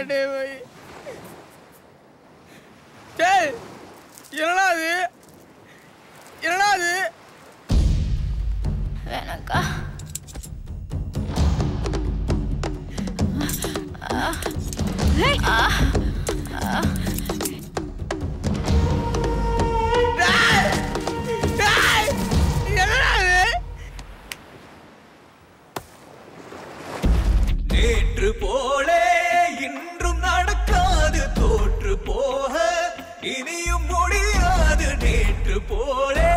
டே போய் டேய் என்னடா அது என்னடா அது வேணாக்கா டேய் என்னடா அது நேற்று போலே இன்றும் நடக்காது தோற்று போக இனியும் முடியாது நேற்று போலே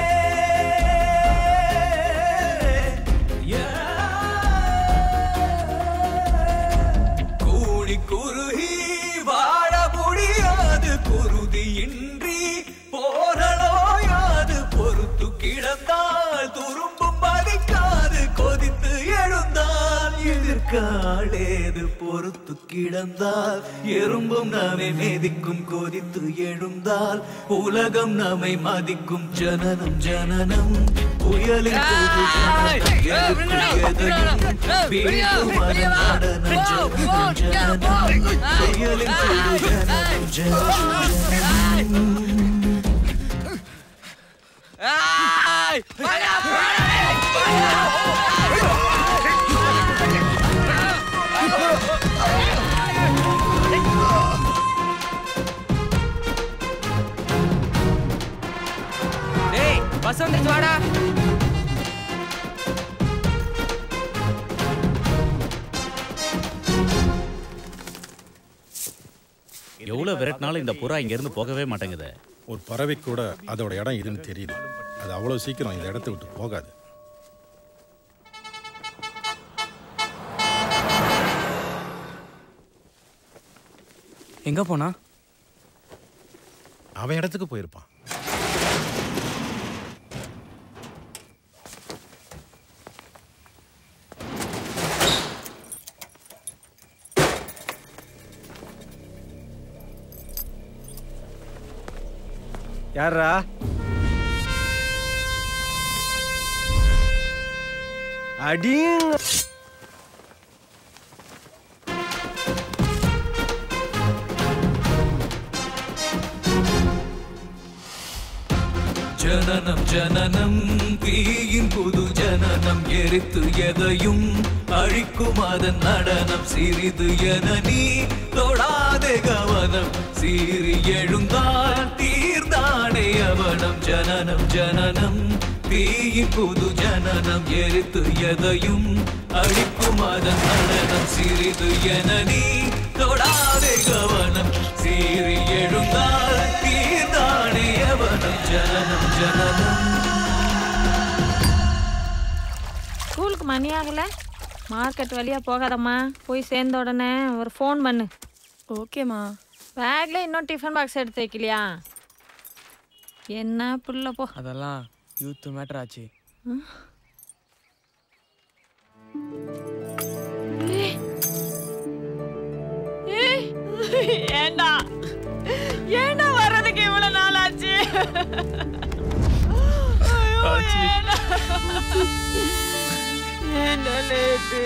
கூடி குறுகி வாழ முடியாது குருதியின்றி போரலோயாது பொறுத்து கிடந்தால் துரும்பும் மதிக்காது கொதித்து எழுந்தால் எதிர்காலேது பொறுத்து கிடந்தால் எறும்பும் நம்மை மேதிக்கும் கொதித்து எழுந்தால் உலகம் நம்மை மதிக்கும் ஜனனம் ஜனனம் புயலின் போது ஜனனம் எதிர்த்து எதையும் வீழ்த்தும் அதன் நடனம் ஜனனம் ஜனனம் புயலின் போது ஜனனம் ஜனனம் ஜனனம் ஏய் வாடா டேய் பஸ் வந்துச்சு வாடா எவ்வளவு விரட்டினாலும் இந்த புறா இங்க இருந்து போகவே மாட்டேங்குது ஒரு பறவை கூட அதோட இடம் இதுன்னு தெரியுது அது அவ்வளோ சீக்கிரம் இந்த இடத்த விட்டு போகாது எங்க போனா அவன் இடத்துக்கு போயிருப்பான் யாரா அடிங்க ஜனனம் ஜனனம் தீயின் புது ஜனனம் எரித்து எதையும் அழிக்கும் அதன் நடனம் சிறிது என நீ தொடாதே கவனம் சீறி எழுந்தால் தீர்ந்தானே அவனம் ஜனனம் ஜனனம் தீயின் புது ஜனனம் எரித்து எதையும் அழிக்கும் அதன் நடனம் சிறிது என நீ தொடாதே கவனம் சீறி எழுந்தால் தீர்ந்தானே அவனம் ஜனனம் ஜனனம் ஸ்கூலுக்கு மணி ஆகல மார்க்கெட் வழியா போகாதம்மா போய் சேர்ந்த உடனே ஒரு ஃபோன் பண்ணு ஓகேம்மா பேக்ல இன்னும் டிஃபன் பாக்ஸ் எடுத்து வைக்கலையா என்ன புள்ள போ அதெல்லாம் யூத் மேட்டர் ஆச்சு ஏய், ஏண்டா ஏண்டா வர்றதுக்கு இவ்வளவு நாள் ஆச்சு ஐயோ, ஏண்டா? ஏண்டா லேட்டு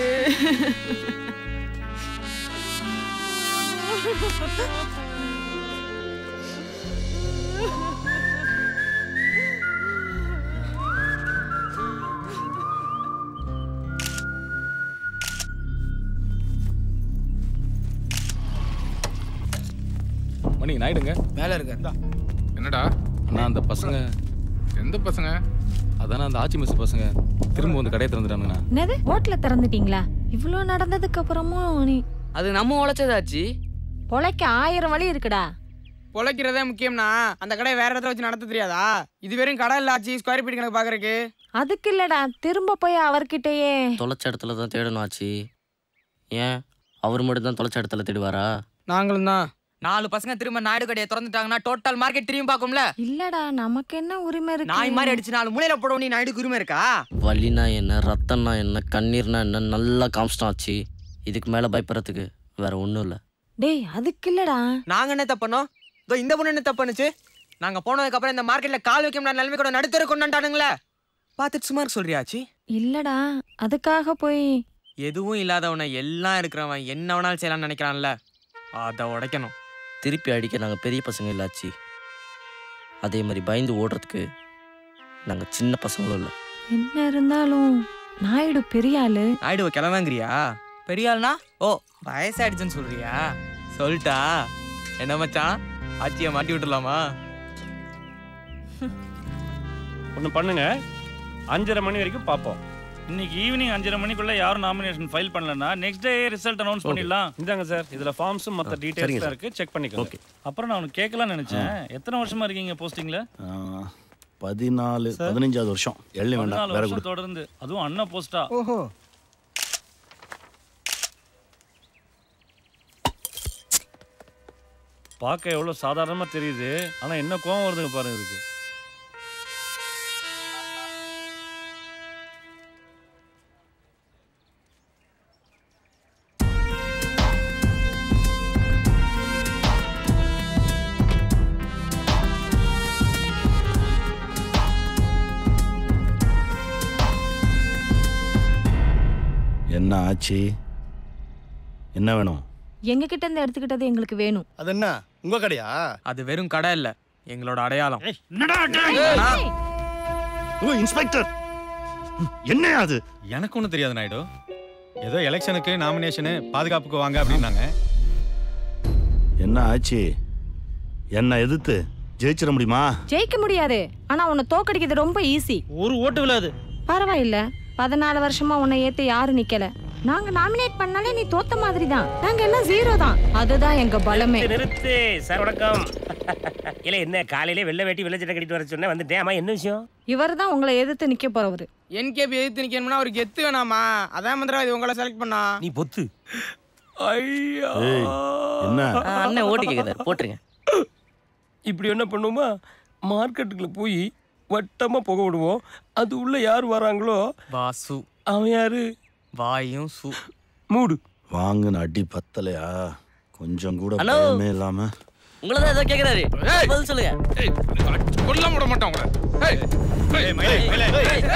மணி நாயிடுங்க மேல இருக்க என்னடா அண்ணா அந்த பசங்க எந்த பசங்க அதானே அந்த ஆச்சி மிஸ் பசங்க திரும்ப வந்து கடையை திறந்துட்டானுங்கண்ணா என்னது ஹோட்டல திறந்துட்டீங்களா இவ்வளோ நடந்ததுக்கு அப்புறமும் நீ அது நம்ம உழைச்சதாச்சு பொழைக்க ஆயிரம் வழி இருக்குடா பொழைக்கிறதே முக்கியம்னா அந்த கடையை வேற இடத்துல வச்சு நடத்த தெரியாதா இது வெறும் கடை இல்ல ஆச்சு ஸ்கொயர் ஃபீட் கணக்கு பாக்குறதுக்கு அதுக்கு இல்லடா திரும்ப போய் அவர்கிட்டயே தொலைச்ச இடத்துல தான் தேடணும் ஆச்சு ஏன் அவர் மட்டும் தான் தொலைச்ச இடத்துல தேடுவாரா நாங்களும் தான் நாலு பசங்க திரும்ப நாயுடு கடையை திறந்துட்டாங்கன்னா டோட்டல் மார்க்கெட் திரும்பி பார்க்கும்ல இல்லடா நமக்கு என்ன உரிமை இருக்கு நாய் மாதிரி அடிச்சு நாலு மூலையில போட நீ நாயுடுக்கு உரிமை இருக்கா வலினா என்ன ரத்தம்னா என்ன கண்ணீர்னா என்ன நல்லா காமிச்சிட்டான் ஆச்சு இதுக்கு மேலே பயப்படுறதுக்கு வேற ஒன்றும் இல்லை டேய் அதுக்கு இல்லடா நாங்க என்ன தப்பனோம் இதோ இந்த பொண்ணு என்ன தப்புனுச்சு நாங்க போனதுக்கு அப்புறம் இந்த மார்க்கெட்ல கால் வைக்க முடியாத நிலைமை கூட நடுத்தர கொண்டாண்டானுங்களே பார்த்துட்டு சும்மா இருக்க சொல்றியாச்சு இல்லடா அதுக்காக போய் எதுவும் இல்லாதவனை எல்லாம் இருக்கிறவன் என்ன வேணாலும் செய்யலாம்னு நினைக்கிறான்ல அதை உடைக்கணும் திருப்பி அடிக்க நாங்கள் பெரிய பசங்க இல்லாச்சு அதே மாதிரி பயந்து ஓடுறதுக்கு நாங்கள் சின்ன பசங்களும் இல்லை என்ன இருந்தாலும் நாயுடு பெரிய ஆளு ஆயிடுவ கிளம்புங்கிறியா பெரிய ஆள்னா ஓ வயசாயிடுச்சுன்னு சொல்றியா சொல்லிட்டா என்ன மச்சான் ஆச்சியை மாட்டி விட்டுலாமா ஒன்று பண்ணுங்க அஞ்சரை மணி வரைக்கும் பார்ப்போம் இன்னைக்கு ஈவினிங் அஞ்சரை மணிக்குள்ள யாரும் நாமினேஷன் ஃபைல் பண்ணலன்னா நெக்ஸ்ட் டே ரிசல்ட் அனௌன்ஸ் பண்ணிடலாம் இந்தாங்க சார் இதுல ஃபார்ம்ஸும் மற்ற டீடைல்ஸ் தான் இருக்கு செக் பண்ணிக்கோங்க ஓகே அப்புறம் நான் உனக்கு கேட்கலாம்னு நினைச்சேன் எத்தனை வருஷமா இருக்கீங்க போஸ்டிங்ல பதினாலு பதினஞ்சாவது வருஷம் எள்ளி வேண்டாம் பதினாலு வேற வருஷம் கொடு தொடர்ந்து அதுவும் அண்ணா போஸ்டா ஓஹோ பார்க்க எவ்வளோ சாதாரணமா தெரியுது ஆனா என்ன கோவம் வருதுங்க பாருங்க இதுக்கு என்ன ஆச்சு என்ன வேணும் எங்க கிட்ட இருந்து எடுத்துக்கிட்டது எங்களுக்கு வேணும் அது என்ன உங்க கடையா அது வெறும் கடை இல்ல எங்களோட அடையாளம் ஓ இன்ஸ்பெக்டர் என்ன அது எனக்கு ஒன்றும் தெரியாது நாயுடு ஏதோ எலெக்ஷனுக்கு நாமினேஷனு பாதுகாப்புக்கு வாங்க அப்படின்னாங்க என்ன ஆச்சு என்ன எதிர்த்து ஜெயிச்சிட முடியுமா ஜெயிக்க முடியாது ஆனா உன்னை தோக்கடிக்கிறது ரொம்ப ஈஸி ஒரு ஓட்டு விழாது பரவாயில்ல பதினாலு வருஷமா உன்னை ஏத்து யாரும் நிக்கல நாங்க நாமினேட் பண்ணாலே நீ தோத்த மாதிரி தான் நாங்க எல்லாம் ஜீரோ தான் அதுதான் எங்க பலமே நிறுத்து சார் வணக்கம் இல்ல என்ன காலையிலே வெள்ளை வேட்டி வெள்ளை சட்டை கட்டிட்டு வர சொன்னேன் வந்துட்டேன் ஆமா என்ன விஷயம் இவர் தான் உங்களை எதிர்த்து நிக்க போறவரு என்கேபி எதிர்த்து நிக்கணும்னா அவருக்கு எத்து வேணாமா அதான் மந்திரவாதி உங்களை செலக்ட் பண்ணா நீ பொத்து ஐயா ஏய் என்ன அண்ணன் ஓட்டு கேட்குறாரு போட்டுருங்க இப்படி என்ன பண்ணுவோமா மார்க்கெட்டுக்குள்ள போய் வட்டமா புக விடுவோம் அது உள்ள யார் வராங்களோ வாசு அவன் யாரு வாயும் சு மூடு வாங்கின அடி பத்தலையா கொஞ்சம் கூட ஹலோ. பயமே இல்லாம உங்களை தான் ஏதோ கேட்குறாரு பதில் சொல்லுங்க கொல்ல விட மாட்டான் உங்களை ஏய், ஏய்,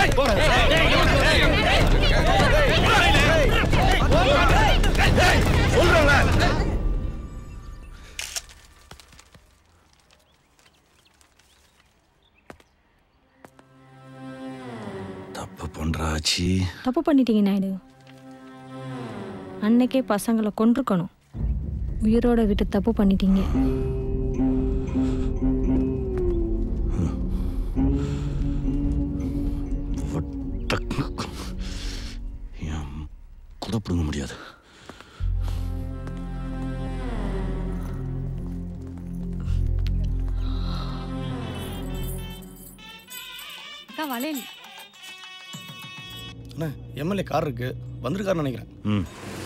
தப்பு பண்றாச்சி தப்பு பண்ணிட்டீங்க நாயுடு அன்னைக்கே பசங்களை கொண்டிருக்கணும் உயிரோட விட்டு தப்பு பண்ணிட்டீங்க கூட பிடுங்க முடியாது அக்கா வளையல் அண்ணா எம்எல்ஏ கார் இருக்கு வந்திருக்காருன்னு நினைக்கிறேன் ம்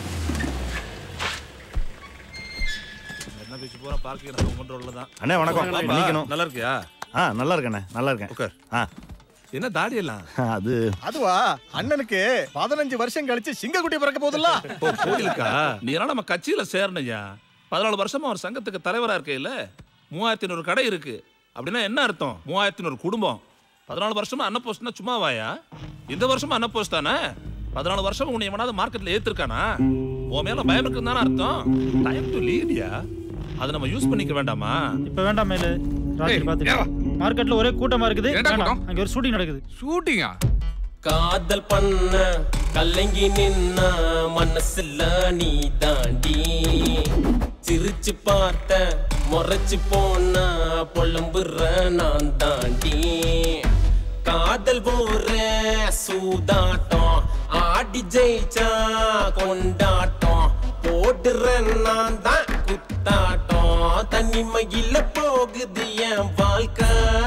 அண்ணே வணக்கம் மன்னிக்கணும் நல்லா இருக்கியா ஆ நல்லா இருக்கண்ணே நல்லா இருக்கேன் உட்கார் ஆ என்ன தாடி எல்லாம் அது அதுவா அண்ணனுக்கு பதினஞ்சு வருஷம் கழிச்சு சிங்கக்குட்டி பிறக்க போகுதுல்ல ஓ கோயிலுக்கா நீ எல்லாம் நம்ம கட்சியில சேரணையா பதினாலு வருஷமா ஒரு சங்கத்துக்கு தலைவரா இருக்கையில மூவாயிரத்தி ஐநூறு கடை இருக்கு அப்படின்னா என்ன அர்த்தம் மூவாயிரத்தி ஐநூறு குடும்பம் பதினாலு வருஷமா அன்ன போஸ்ட்னா சும்மா வாயா இந்த வருஷமா அன்ன போஸ்ட் தானே பதினாலு வருஷம் உன்னை எவனாவது மார்க்கெட்ல ஏத்திருக்கானா உன் மேல பயம் இருக்குன்னு தானே அர்த்தம் டைம் டு லீடியா அதை நம்ம யூஸ் பண்ணிக்க வேண்டாமா இப்ப வேண்டாம் மேலு ராத்திரி பார்த்துட்டு. மார்க்கெட்ல ஒரே கூட்டமா இருக்குது என்னடா வேண்டாம். கூட்டம்? அங்க ஒரு ஷூட்டிங் நடக்குது ஷூட்டிங்கா காதல் பண்ண கலங்கி நின்ன மனசுல நீ தாண்டி சிரிச்சு பார்த்த முறைச்சு போன புலம்புற நான் தாண்டி காதல் போற சூதாட்டம் ஆடி ஜெயிச்சா கொண்டாட்டம் போடுற நான் தான் குத்தாட்டம் தனிமையில போகுது என் வாழ்க்கை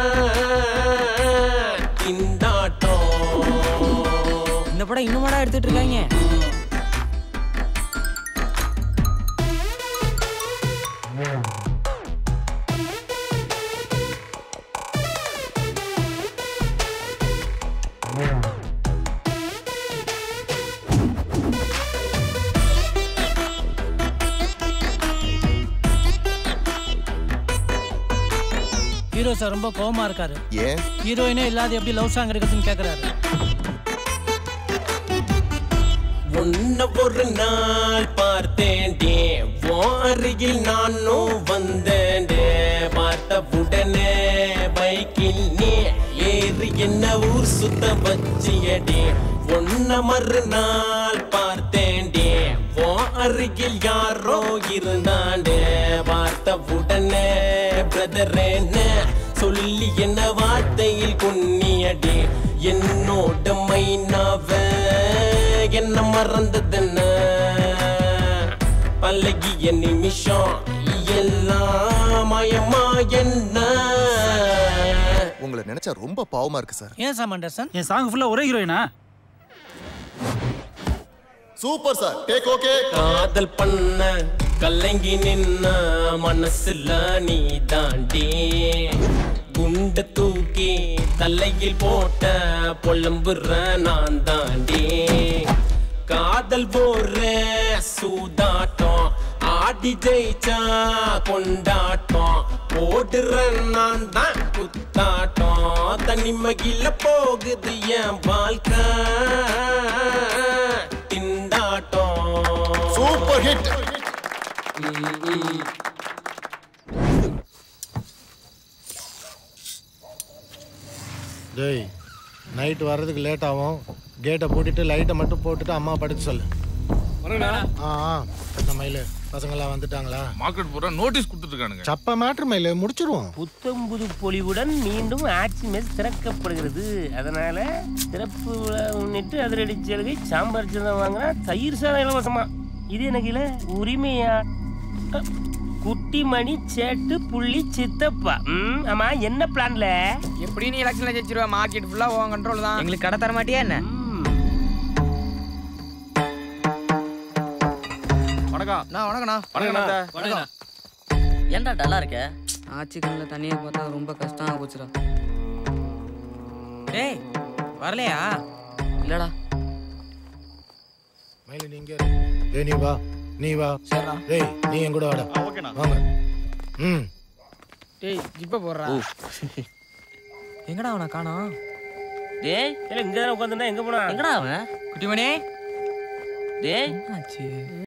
திண்டாட்டம் இந்த படம் இன்னுமாடா எடுத்துட்டு இருக்காங்க ஹீரோ சார் ரொம்ப கோவமா இருக்காரு ஏன் ஹீரோயினே இல்லாத எப்படி லவ் சாங் இருக்குதுன்னு கேக்குறாரு உன்ன ஒரு நாள் பார்த்தேன் அருகில் நானும் வந்தேன்டே பார்த்த உடனே பைக்கில் நீ ஏறி என்ன ஊர் சுத்த வச்சியடி ஒன்ன மறுநாள் பார்த்தேன்டே ஓ அருகில் யாரோ இருந்தாண்டே பார்த்த உடனே பிரதரேன்னு சொல்லி என்ன வார்த்தையில் கொன்னியடி என்னோட மைனாவ என்ன மறந்ததென்ன பழகிய நிமிஷம் எல்லாம் மயமா என்ன உங்களை நினைச்சா ரொம்ப பாவமா இருக்கு சார் ஏன் சாம் அண்டர்சன் என் சாங் ஃபுல்லா ஒரே ஹீரோயினா சூப்பர் சார் டேக் ஓகே காதல் பண்ண கலங்கி நின்ன மனசுல நீ தாண்டி குண்ட தூக்கி தலையில் போட்ட புலம்புற நான் தாண்டி காதல் போற சூதாட்டம் ஆடி ஜெயிச்சா கொண்டாட்டம் போடுற நான் தான் குத்தாட்டம் தனிமகில போகுது என் வாழ்க்கை திண்டாட்டம் சூப்பர் ஹிட் டேய் நைட் வர்றதுக்கு லேட் ஆகும் கேட்டை பூட்டிட்டு லைட்டை மட்டும் போட்டுட்டு அம்மா படுக்க சொல்லு ஆ ஆ என்ன மயிலு பசங்களாம் வந்துட்டாங்களா மார்க்கெட் பூரா நோட்டீஸ் கொடுத்துருக்கானுங்க சப்ப மேட்ரு மயிலு முடிச்சிருவோம் புத்தம்புது பொலிவுடன் மீண்டும் ஆட்சி மெஸ் திறக்கப்படுகிறது அதனால திறப்பு விழா முன்னிட்டு அதிரடி சலுகை சாம்பார் சாதம் வாங்கினா தயிர் சாதம் இலவசமா இது எனக்கு இல்ல உரிமையா அ, குட்டிமணி சேட்டு புள்ளி சித்தப்பா ம், ஆமா என்ன பிளான்ல எப்படி நீ எலெக்ஷன்ல ஜெயிச்சிருவ மார்க்கெட் ஃபுல்லா உன் கண்ட்ரோல் தான் எங்களுக்கு கடை தர மாட்டியா என்ன வணக்கம் நான் வணக்கண்ணா வணக்கம் ஏன்டா டல்லா இருக்க ஆச்சி கண்ணில் தண்ணியை பார்த்தா ரொம்ப கஷ்டமா போச்சுடா டேய் வரலையா இல்லடா மயிலு நீங்க இரு. டேய் நீ வா நீ வா டேய் நீ என் கூட வாடா ஓகேண்ணா வாங்க ம் டேய் ஜிப்ப போடுறா எங்கடா அவனை காணோம் டேய் இல்ல இங்க உட்காந்துனா எங்க போனா எங்கடா அவன் குட்டிமணி டேய் ஆச்சு